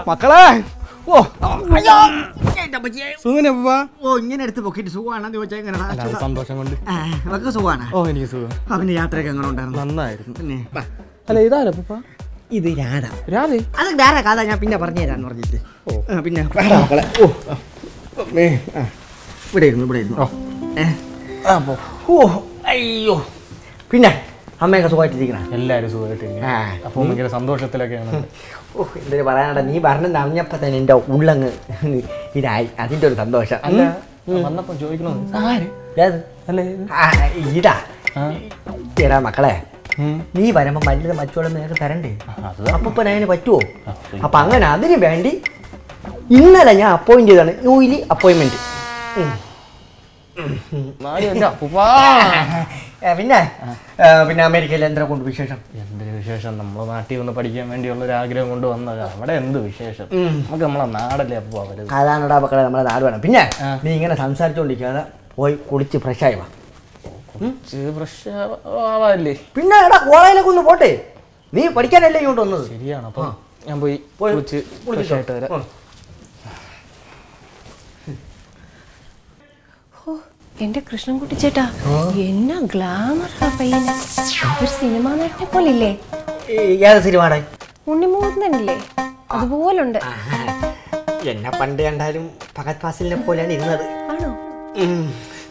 മക്കളെ ഓ അയ്യോ എന്റെ അമ്മച്ചിയെ. സുഖനെ അപ്പൂപ്പാ ഓ ഇങ്ങനെ എടുത്ത് പൊക്കിട്ട് സുഖമാണെന്ന് ചോദിച്ചാൽ എങ്ങനെ അല്ല അത് സന്തോഷം കൊണ്ട് അവർക്ക് സുഖമാണ് ഓ എനിക്ക് സുഖം അവന്റെ യാത്രയൊക്കെ എങ്ങനെ ഉണ്ടായിരുന്നു നന്നായിരുന്നു പിന്നെ അല്ല ഇതാരോ അപ്പൂപ്പ ഇത് രാധ രാധേ അത് വേറെ കഥ ഞാൻ പിന്നെ പറഞ്ഞു തരാന്ന് പറഞ്ഞിട്ട് ഓ. ആ, പിന്നെ വേറെ മക്കളെ ഓ അമ്മേ. ആ. ഇവിടെ ഇരുന്നു ഇവിടെ ഇരുന്നു ഓ. ഏ. ഓ അയ്യോ പിന്നെ അമ്മയൊക്കെ സുഖമായിട്ടിരിക്കണം എല്ലാരും സുഖമായിട്ടിരിക്കുന്നു ആ. അപ്പൊ ഭയങ്കര സന്തോഷത്തിലൊക്കെയാണ് ഓ എന്തൊരു പറയാനടാ നീ പറഞ്ഞെന്ന് അറിഞ്ഞപ്പോ തന്നെ എൻ്റെ ഉള്ളങ്ങ് ഇതായി അതിൻ്റെ ഒരു സന്തോഷം അല്ല വന്നപ്പോ ചോദിക്കണോ ആര് ഏത്? അല്ല ഇത്? ആ, ഇതാ ആ. എടാ മക്കളെ ഉം. നീ വരുമ്പോ വലുത് മറ്റുള്ള നിനക്ക് തരണ്ടേ അത് അപ്പൊ അതിന് പറ്റുമോ ആ, ശരി. അപ്പൊ അങ്ങനെ അതിന് വേണ്ടി ഇന്നലെ ഞാൻ അപ്പോയിന്റ് ചെയ്താണ് ന്യൂലി അപ്പോയിന്റ്മെന്റ് എന്നാലും എന്റെ അപ്പൂപ്പാ പിന്നെ ഏ, പിന്നെ അമേരിക്കയിൽ എന്താ കൊണ്ട് വിശേഷം എന്തൊരു വിശേഷം നമ്മളെ നാട്ടിൽ വന്ന് പഠിക്കാൻ വേണ്ടിയുള്ള ഒരു ആഗ്രഹം കൊണ്ട് വന്നതാ അവിടെ എന്ത് വിശേഷം ഉം. നമുക്ക് നമ്മളെ നാടല്ലേ അപ്പൂ അവര് അതാണടാ മക്കളെ നമ്മളെ നാട് വേണം പിന്നെ ആ. നീ ഇങ്ങനെ സംസാരിച്ചോണ്ടിരിക്കാതെ പോയി കുളിച്ച് ഫ്രഷ് ആയി വാ ഫ്രഷ് ആവാല്ലേ പിന്നെ എടാ കോളേജിലേക്ക് ഒന്ന് പോട്ടെ നീ പഠിക്കാനല്ലേ ഇങ്ങോട്ട് വന്നത് ശരിയാണ് അപ്പൊ ഞാൻ പോയി പോയി കുളിച്ച് ഫ്രഷ് ആയിട്ട് വരാം ഉം. ഓ എന്റെ കൃഷ്ണൻകുട്ടി ചേട്ടാ എന്നാ ഗ്ലാമർ ആ പയ്യന് ഒരു സിനിമാ നടനെ പോലില്ലേ ഈ ഏത് സിനിമയുടെ ഉണ്ണിമൂന്നനില്ലേ അതുപോലുണ്ട് എന്നെ പണ്ട് കണ്ടാലും ഭഗത് ഫാസിലിനെ പോലെയാണ് ഇരുന്നത് ആണോ ഉം.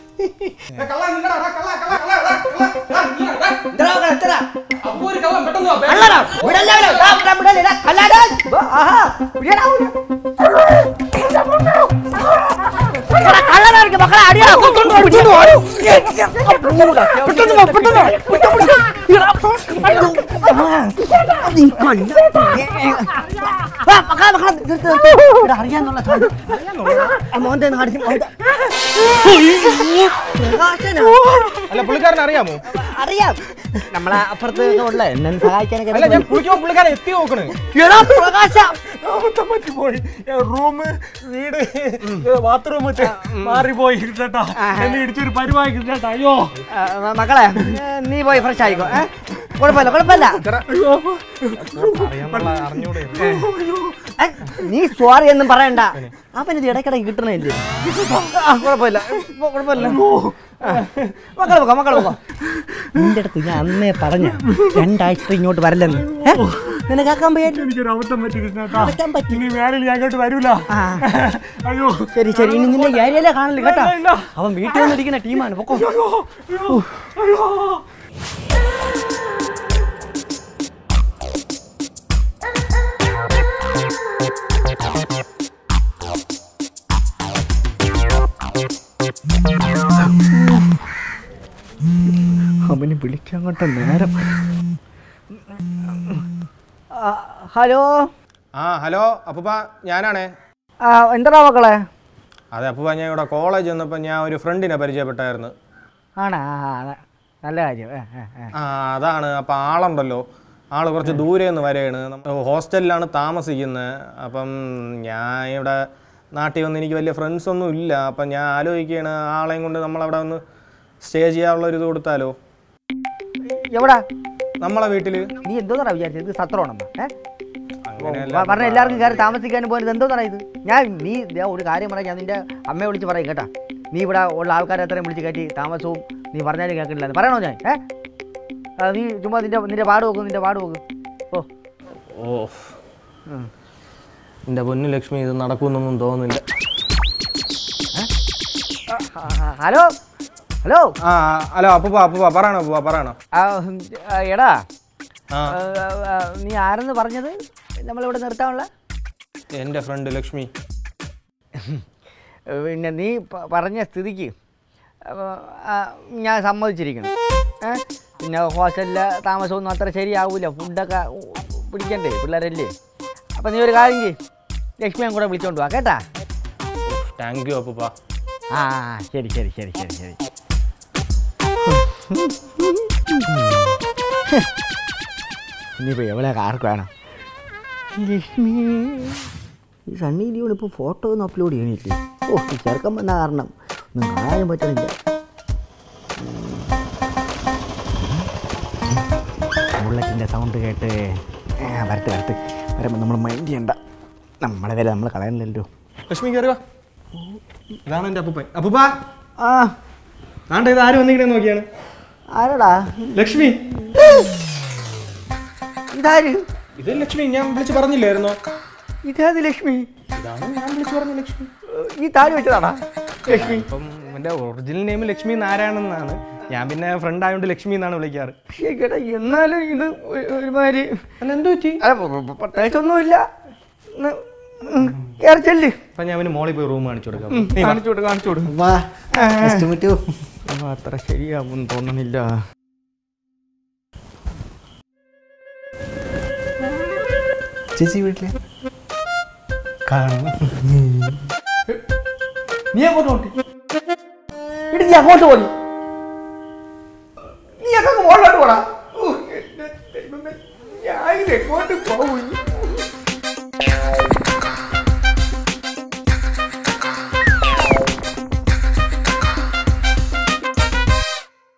എന്തടാ മക്കളെ, എന്തടാ? കള്ളടാ, വിടല്ല അവനെ, ദാ, വിടാ, വിടല്ല, ദാ, കള്ളാടാ. വാ, ആഹാ, വിടടാ അവനെ. എടാ, കള്ളനായിരിക്കും മക്കളെ, അടിയാ, കൊണ്ടുവാ, പിടിച്ചോണ്ട് വാ. പെട്ടെന്ന് വാ, പെട്ടെന്ന് വാ, പെട്ടെന്ന് വാ. എടാ, അയ്യോ, ആ, നീ കണ്ട. വാ, മക്കളെ, മക്കളെ, നിർത്ത്, നിർത്ത്. എടാ, അറിയാന്നുള്ള സാധനം. ആ, മോന്റെ ഒന്ന് കാണിച്ച്, മോന്റെ. പ്രകാശനാ. അല്ല പുള്ളിക്കാരൻ അറിയാമോ അറിയാം നമ്മളെ അപ്പുറത്ത് ഉള്ള എന്നെ സഹായിക്കാനൊക്കെ അല്ല ഞാൻ കുളിക്കുമ്പോ പുള്ളിക്കാരൻ എത്തി നോക്കണ് എടാ, പ്രകാശ അബദ്ധം പറ്റിപ്പോയി റൂം വീട് ബാത്റൂം മാറിപ്പോയി കിട്ടട്ടാ എന്നെ ഇടിച്ചൊരു പരിവായി കിട്ടട്ടാ അയ്യോ ആ, മ- മക്കളെ ഏ, നീ പോയി ഫ്രഷ് ആയിക്കോ ഏ? കുഴപ്പമില്ല കുഴപ്പമില്ല അറിയാന്നുള്ള അറിഞ്ഞൂടെ ഏ, നീ സോറി ഒന്നും പറയണ്ട അവൻ ഇത് ഇടയ്ക്കിടയ്ക്ക് കിട്ടണില്ലേ ആ, കുഴപ്പമില്ല ഇപ്പൊ കുഴപ്പമില്ല ആ, മക്കളെ പോക്കോ മക്കളെ പോക്കോ നിന്റെ അടുത്ത് ഞാൻ അന്നേ പറഞ്ഞ രണ്ടാഴ്ച ഇങ്ങോട്ട് വരല്ലെന്ന് ഏ? നിനക്കാക്കാൻ പറ്റും എനിക്കൊരു അബദ്ധം പറ്റി കിട്ടട്ടാ പറ്റാൻ പറ്റി ഇനി വേനൽ ഞാൻ അങ്ങോട്ട് വരൂല ആ. അയ്യോ ശരി ശരി ഇനി നിന്നെ ഏരിയയിലെ കാണില്ല കേട്ടാ ഇല്ല, ഇല്ല. അവൻ വീട്ടിൽ വന്നിരിക്കുന്ന ടീമാണ് പൊക്കോ അയ്യോ അയ്യോ അയ്യോ അവന് വിളിക്കാൻ കണ്ട നേരം ആ, ഹലോ ആ ഹലോ അപ്പൂപ്പ ഞാനാണേ ആ, എന്താടാ മക്കളെ അതെ അപ്പൂപ്പ ഞാൻ ഇവിടെ കോളേജ് വന്നപ്പോൾ ഞാൻ ഒരു ഫ്രണ്ടിനെ പരിചയപ്പെട്ടായിരുന്നു ആണാ ആ, ആ, നല്ല കാര്യം ഏ, ഏ, ഏ. ആ അതാണ് അപ്പം ആളുണ്ടല്ലോ ആൾ കുറച്ച് ദൂരെ നിന്ന് വരെയാണ് നമ്മ- ഹോസ്റ്റലിലാണ് താമസിക്കുന്നത് അപ്പം ഞാൻ ഇവിടെ നാട്ടിൽ വന്ന് എനിക്ക് വലിയ ഫ്രണ്ട്സ് ഒന്നും ഇല്ല അപ്പം ഞാൻ ആലോചിക്കുകയാണ് ആളെയും കൊണ്ട് നമ്മളവിടെ ഒന്ന് സ്റ്റേ ചെയ്യാനുള്ള ഒരു ഇത് കൊടുത്താലോ എവിടാ നമ്മളെ വീട്ടിൽ നീ എന്തോന്നാ വിചാരിച്ചത് ഇത് സത്രമാണെന്നോ ഏ അങ്ങനെയല്ല പ- പറഞ്ഞ എല്ലാവർക്കും കയറി താമസിക്കാനും പോകുന്നത് എന്തോന്നാ ഇത് ഞാൻ നീ ദേ ഒരു കാര്യം പറയാം ഞാൻ നിന്റെ അമ്മയെ വിളിച്ച് പറയും കേട്ടാ നീ ഇവിടെ ഉള്ള ആൾക്കാരെ എത്രയും വിളിച്ച് കയറ്റി താമസവും നീ പറഞ്ഞാലും കേൾക്കണില്ല പറയണോ ഞാൻ ഏ ആ, നീ ചുമ്മാ നിന്റെ നിന്റെ പാട് നോക്ക് നിന്റെ പാട് നോക്ക് ഓ ഓ എൻ്റെ പൊന്നു ലക്ഷ്മി ഇത് നടക്കുമെന്നൊന്നും തോന്നുന്നില്ല ആ, ആ, ഹലോ ഹലോ ആ ഹലോ അപ്പൂപ്പ അപ്പൂപ്പ പറയണോ അപ്പൂപ്പ പറയണോ ആ, ഉം, ആ, എടാ ആ ആ, ആ, നീ ആരെന്ന് പറഞ്ഞത് നമ്മളിവിടെ നിർത്താനുള്ള എൻ്റെ ഫ്രണ്ട് ലക്ഷ്മി പിന്നെ നീ പ- പറഞ്ഞ സ്ഥിതിക്ക് അപ്പൊ, ആ, ഞാൻ സമ്മതിച്ചിരിക്കണം ഏ? പിന്നെ ഹോസ്റ്റലിലെ താമസമൊന്നും അത്ര ശരിയാവൂല ഫുഡൊക്കെ പിടിക്കണ്ടേ പിള്ളേരല്ലേ അപ്പം നീ ഒരു കാര്യം ചെയ്യ് ലക്ഷ്മിയും കൂടെ വിളിച്ചോണ്ട് വാ കേട്ടാ താങ്ക് യു അപ്പൂപ്പ ആ ശരി ശരി ശരി ശരി ശരി ഇനിയിപ്പോൾ എവിടെ ആർക്ക് വേണം ലക്ഷ്മി ഈ സണ്ണി ലിയോൺ ഇപ്പോൾ ഫോട്ടോ ഒന്നും അപ്ലോഡ് ചെയ്യണില്ലേ ഓ ഈ ചെറുക്കം വന്ന കാരണം ഒന്നും കാണാനും പറ്റണില്ല ബുള്ളറ്റിൻ്റെ സൗണ്ട് കേട്ട് ആ, വരട്ടെ വരട്ടെ വരുമ്പോൾ നമ്മൾ മൈൻഡ് ചെയ്യണ്ട നമ്മളെ വില നമ്മൾ കളയണ്ടല്ലോ ലക്ഷ്മി കയറി വാ ഇതാണ് എൻ്റെ അപ്പൂപ്പൻ അപ്പൂപ്പ ആ ആണ്ട ഇത് ആര് വന്നിങ്ങനെ നോക്കിയാണ് ആരടാ ലക്ഷ്മി ഇതാര് ഇത് ലക്ഷ്മി ഞാൻ വിളിച്ച് പറഞ്ഞില്ലായിരുന്നോ ഇതാത് ലക്ഷ്മി ഇതാണ് ഞാൻ വിളിച്ച് പറഞ്ഞ ലക്ഷ്മി ഈ താഴെ വെച്ചതാടാ ലക്ഷ്മി അപ്പം എൻ്റെ ഒറിജിനൽ നെയിം ലക്ഷ്മി നാരായണൻ എന്നാണ് ഞാൻ പിന്നെ ഫ്രണ്ട് ആയതുകൊണ്ട് ലക്ഷ്മി എന്നാണ് വിളിക്കാറ് പക്ഷേ കേട്ടാ എന്നാലും ഇത് ഒരു- ഒരുമാതിരി അല്ല എന്ത് പറ്റി അല്ല പ- പ- പ്രത്യേകിച്ചൊന്നുമില്ല ഒന്ന് ഉം, കേറി ചെല്ല് അപ്പം ഞാൻ അവന് മോളിൽ പോയി റൂം കാണിച്ചു കൊടുക്കാം ഉം, നീ വാ. കാണിച്ചു കൊടു കാണിച്ചു കൊടു വാ നെക്സ്റ്റ് മീറ്റ് അത്ര ശരിയാവും തോന്നണില്ല ചേച്ചി വീട്ടിലെ കാണണം നീ അങ്ങോട്ട് പോട്ടെ ഇടി നീ അങ്ങോട്ട് പോടി നീ ഒക്കെ അങ്ങ് മുകളിലോട്ട് പോടാ ഉഹ്, എന്റെ ദൈവമേ, ഞാൻ ഇത് എങ്ങോട്ട് പോകും